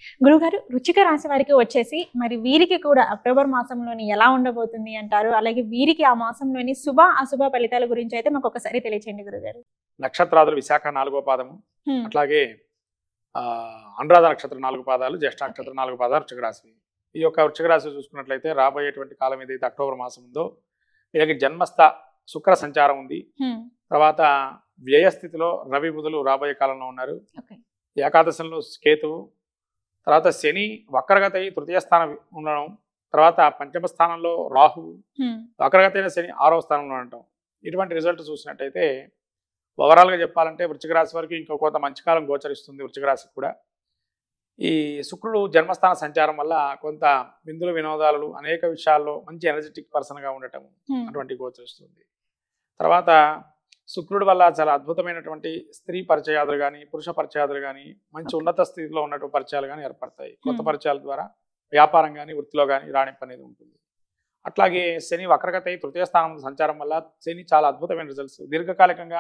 గురుగారు రుచిక రాశి వారికి వచ్చేసి మరి వీరికి కూడా అక్టోబర్ మాసంలోని ఎలా ఉండబోతుంది అంటారు అలాగే వీరికి ఆ మాసంలోని శుభ అశుభ ఫలితాల గురించి అయితే మాకు ఒకసారి తెలియచేయండి గురుగారు నక్షత్రాదులు విశాఖ నాలుగో పాదము హ్మ్. అట్లాగే ఆ, అనురాధ నక్షత్రం నాలుగు పాదాలు జ్యేష్ఠ నక్షత్రం నాలుగు పాదాలు వృశ్చిక రాశి ఈ యొక్క వృశ్చిక రాశి చూసుకున్నట్లయితే రాబోయేటువంటి కాలం ఏదైతే అక్టోబర్ మాసం ఉందో వీళ్ళకి జన్మస్థ శుక్ర సంచారం ఉంది హ్మ్. తర్వాత వ్యయస్థితిలో రవి బుధులు రాబోయే కాలంలో ఉన్నారు ఓకే ఏకాదశంలో కేతువు తర్వాత శని వక్రగత అయి తృతీయ స్థానం ఉండడం తర్వాత పంచమ స్థానంలో రాహువు హ్మ్. వక్రగత అయిన శని ఆరవ స్థానంలో ఉండటం ఇటువంటి రిజల్ట్ చూసినట్టయితే ఓవరాల్గా చెప్పాలంటే వృశ్చిక రాశి వరకు ఇంకో కొంత మంచి కాలం గోచరిస్తుంది వృశ్చిక రాశికి కూడా ఈ శుక్రుడు జన్మస్థాన సంచారం వల్ల కొంత విందులు వినోదాలు అనేక విషయాల్లో మంచి ఎనర్జెటిక్ పర్సన్గా ఉండటం హ్మ్. అటువంటి గోచరిస్తుంది తర్వాత శుక్రుడి వల్ల చాలా అద్భుతమైనటువంటి స్త్రీ పరిచయాదులు కానీ పురుష పరిచయాదులు కానీ మంచి ఉన్నత స్థితిలో ఉన్నటువంటి పరిచయాలు కానీ ఏర్పడతాయి కొత్త Hmm. పరిచయాల ద్వారా వ్యాపారం కానీ వృత్తిలో కానీ రాణింపు అనేది ఉంటుంది అట్లాగే శని వక్రగత అయి తృతీయ స్థానం సంచారం వల్ల శని చాలా అద్భుతమైన రిజల్ట్స్ దీర్ఘకాలికంగా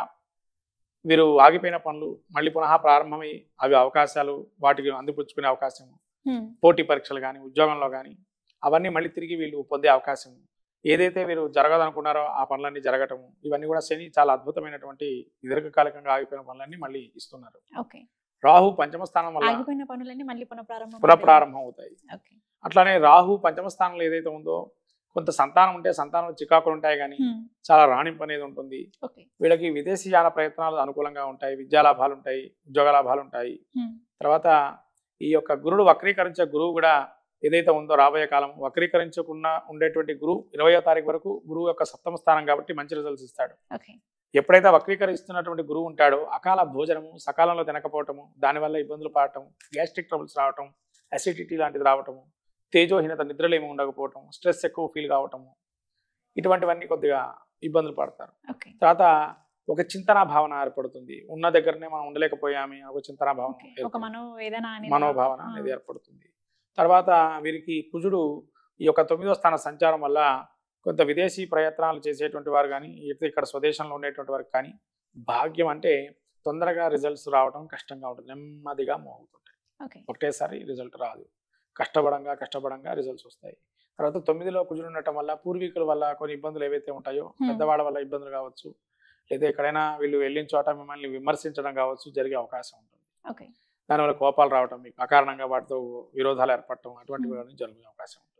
వీరు ఆగిపోయిన పనులు మళ్ళీ పునః ప్రారంభమై అవి అవకాశాలు వాటికి అందిపుచ్చుకునే అవకాశం హ్మ్. పోటీ పరీక్షలు కానీ ఉద్యోగంలో కానీ అవన్నీ మళ్ళీ తిరిగి వీళ్ళు పొందే అవకాశం ఏదైతే వీరు జరగదనుకున్నారో ఆ పనులన్నీ జరగటం ఇవన్నీ కూడా శని చాలా అద్భుతమైనటువంటి దీర్ఘకాలికంగా ఆగిపోయిన పనులన్నీ మళ్ళీ ఇస్తున్నారు ఓకే రాహు పంచమ స్థానం వల్ల ఆగిపోయిన పనులన్నీ మళ్ళీ పునఃప్రారంభం పునఃప్రారంభం అవుతాయి ఓకే అట్లానే రాహు పంచమ స్థానంలో ఏదైతే ఉందో కొంత సంతానం ఉంటే సంతానం చికాకులు ఉంటాయి కానీ హ్మ్. చాలా రాణింపు అనేది ఉంటుంది ఓకే వీళ్ళకి విదేశీ యాన ప్రయత్నాలు అనుకూలంగా ఉంటాయి విద్యా లాభాలు ఉంటాయి ఉద్యోగ లాభాలు ఉంటాయి హ్మ్. తర్వాత ఈ యొక్క గురుడు వక్రీకరించే గురువు కూడా ఏదైతే ఉందో రాబోయే కాలం వక్రీకరించకుండా ఉండేటువంటి గురువు ఇరవయో తారీఖు వరకు గురువు యొక్క సప్తమ స్థానం కాబట్టి మంచి రిజల్ట్స్ ఇస్తాడు ఓకే ఎప్పుడైతే వక్రీకరిస్తున్నటువంటి గురువు ఉంటాడో అకాల భోజనము సకాలంలో తినకపోవటము దానివల్ల ఇబ్బందులు పడటం గ్యాస్ట్రిక్ ట్రబుల్స్ రావటం అసిడిటీ లాంటిది రావటము తేజోహీనత నిద్రలేమి ఉండకపోవటం స్ట్రెస్ ఎక్కువ ఫీల్ కావటము ఇటువంటివన్నీ కొద్దిగా ఇబ్బందులు పడతారు ఓకే తర్వాత ఒక చింతన భావన ఏర్పడుతుంది ఉన్న దగ్గరనే మనం ఉండలేకపోయామి ఒక చింతన భావన ఓకే ఒక ఏర్పడుతుంది. మనోవేదన అనేది మనోభావన ఆ. అనేది ఏర్పడుతుంది తర్వాత వీరికి కుజుడు ఈ యొక్క తొమ్మిదో స్థాన సంచారం వల్ల కొంత విదేశీ ప్రయత్నాలు చేసేటువంటి వారు కానీ ఇక- ఇక్కడ స్వదేశంలో ఉండేటువంటి వారికి కానీ భాగ్యం అంటే తొందరగా రిజల్ట్స్ రావడం కష్టంగా ఉంటుంది నెమ్మదిగా మోగుతుంటాయి ఓకే ఒకటేసారి రిజల్ట్ రాదు కష్టపడంగా కష్టపడంగా రిజల్ట్స్ వస్తాయి తర్వాత తొమ్మిదిలో కుజుడు ఉండటం వల్ల పూర్వీకుల వల్ల కొన్ని ఇబ్బందులు ఏవైతే ఉంటాయో Hmm. పెద్దవాళ్ళ వల్ల ఇబ్బందులు కావచ్చు లేదా ఎక్కడైనా వీళ్ళు వెళ్ళిన చోట మిమ్మల్ని విమర్శించడం కావచ్చు జరిగే అవకాశం ఉంటుంది ఓకే దానివల్ల కోపాలు రావటం మీకు అకారణంగా వాటితో విరోధాలు ఏర్పడటం అటువంటివి Hmm. అన్నీ జరిగే అవకాశం ఉంటుంది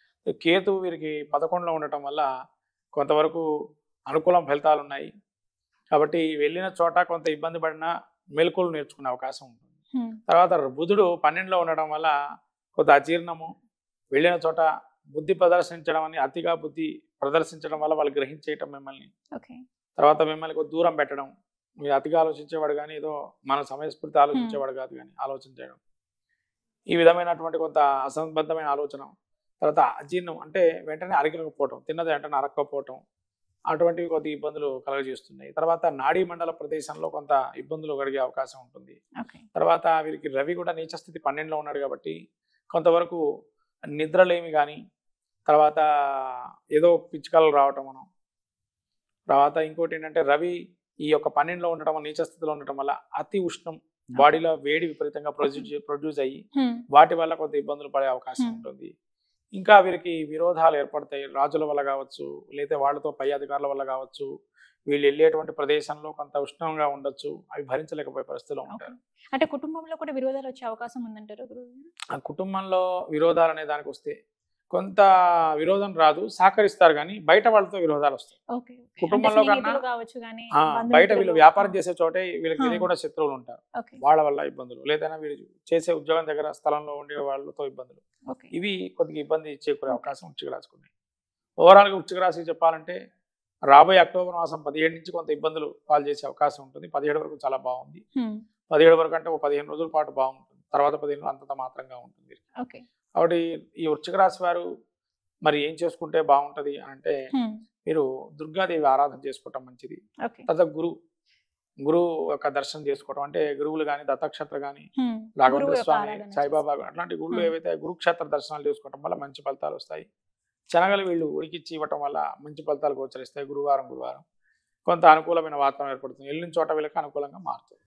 కేతు వీరికి పదకొండులో ఉండటం వల్ల కొంతవరకు అనుకూలం ఫలితాలు ఉన్నాయి కాబట్టి వెళ్ళిన చోట కొంత ఇబ్బంది పడినా మెలకువలు నేర్చుకునే అవకాశం ఉంటుంది హ్మ్. తర్వాత బుధుడు పన్నెండులో ఉండడం వల్ల కొంత అజీర్ణము వెళ్ళిన చోట బుద్ధి ప్రదర్శించడం అని అతిగా బుద్ధి ప్రదర్శించడం వల్ల వాళ్ళు గ్రహించేయటం మిమ్మల్ని ఓకే తర్వాత మిమ్మల్ని కొద్ది దూరం పెట్టడం మీరు అతిగా ఆలోచించేవాడు కానీ ఏదో మన సమయస్ఫూర్తి ఆలోచించేవాడు కాదు కానీ ఆలోచన చేయడం ఈ విధమైనటువంటి కొంత అసంబద్ధమైన ఆలోచన తర్వాత అజీర్ణం అంటే వెంటనే అరగకపోవటం తిన్నది వెంటనే అరగకపోవటం అటువంటివి కొద్ది ఇబ్బందులు కలుగజేస్తున్నాయి తర్వాత నాడీ మండల ప్రదేశంలో కొంత ఇబ్బందులు కలిగే అవకాశం ఉంటుంది ఓకే తర్వాత వీరికి రవి కూడా నీచస్థితి పన్నెండులో ఉన్నాడు కాబట్టి కొంతవరకు నిద్రలేమి కానీ తర్వాత ఏదో పిచ్చుకలు రావటం మనం తర్వాత ఇంకోటి ఏంటంటే రవి ఈ యొక్క పన్నెండులో ఉండటం వల్ల, నీచ స్థితిలో ఉండటం వల్ల అతి ఉష్ణం బాడీలో వేడి విపరీతంగా ప్రొడ్యూస్ ప్రొడ్యూస్ అయ్యి హ్మ్. వాటి వల్ల కొంత ఇబ్బందులు పడే అవకాశం Hmm. ఉంటుంది ఇంకా వీరికి విరోధాలు ఏర్పడతాయి రాజుల వల్ల కావచ్చు లేదా వాళ్ళతో పై అధికారుల వల్ల కావచ్చు వీళ్ళు వెళ్ళేటువంటి ప్రదేశంలో కొంత ఉష్ణంగా ఉండొచ్చు అవి భరించలేకపోయే పరిస్థితిలో ఓకే ఉంటారు అంటే కుటుంబంలో కూడా విరోధాలు వచ్చే అవకాశం ఉందంటారు గురువు ఆ కుటుంబంలో విరోధాలు అనే దానికి వస్తే కొంత విరోధం రాదు సహకరిస్తారు కానీ బయట వాళ్ళతో విరోధాలు వస్తాయి ఓకే ఓకే. కుటుంబంలో అంటే కన్నా- స్నేహితులు కావచ్చు కానీ ఆ, బయట బంధుమిత్రులు. వీళ్ళు వ్యాపారం చేసే చోటే వీళ్ళకి ఆ. తెలియకుండా శత్రువులు ఉంటారు ఓకే వాళ్ళ వల్ల ఇబ్బందులు లేదైనా వీళ్ళు చేసే ఉద్యోగం దగ్గర స్థలంలో ఉండే వాళ్ళతో ఇబ్బందులు ఓకే ఇవి కొద్దిగా ఇబ్బంది చేకూరే అవకాశం ఉచ్చిక రాసుకున్నాయి ఓవరాల్గా ఉచ్చిక రాశి చెప్పాలంటే రాబోయే అక్టోబర్ మాసం పదిహేడు నుంచి కొంత ఇబ్బందులు పాలు చేసే అవకాశం ఉంటుంది పదిహేడు వరకు చాలా బాగుంది హ్మ్. పదిహేడు వరకు అంటే ఒక పదిహేను రోజుల పాటు బాగుంటుంది తర్వాత పదిహేను రోజులు అంతంత మాత్రంగా ఉంటుంది ఓకే కాబట్టి ఈ వృశ్చిక రాశి వారు మరి ఏం చేసుకుంటే బాగుంటది అని అంటే హ్మ్. మీరు దుర్గాదేవి ఆరాధన చేసుకోవటం మంచిది ఓకే తర్వాత గురు గురువు యొక్క దర్శనం చేసుకోవటం అంటే గురువులు కానీ దత్తక్షేత్ర కానీ హ్మ్. గురువు రాఘవేంద్ర యొక్క స్వామి ఆరాధన సాయిబాబా అట్లాంటి గురువులు Hmm. ఏవైతే గురుక్షేత్ర దర్శనాలు చేసుకోవటం వల్ల మంచి ఫలితాలు వస్తాయి శనగలు వీళ్ళు ఉడికిచ్చి ఇవ్వటం వల్ల మంచి ఫలితాలు గోచరిస్తాయి గురువారం గురువారం కొంత అనుకూలమైన వాతావరణం ఏర్పడుతుంది వెళ్ళిన చోట వీళ్ళకి అనుకూలంగా మారుతుంది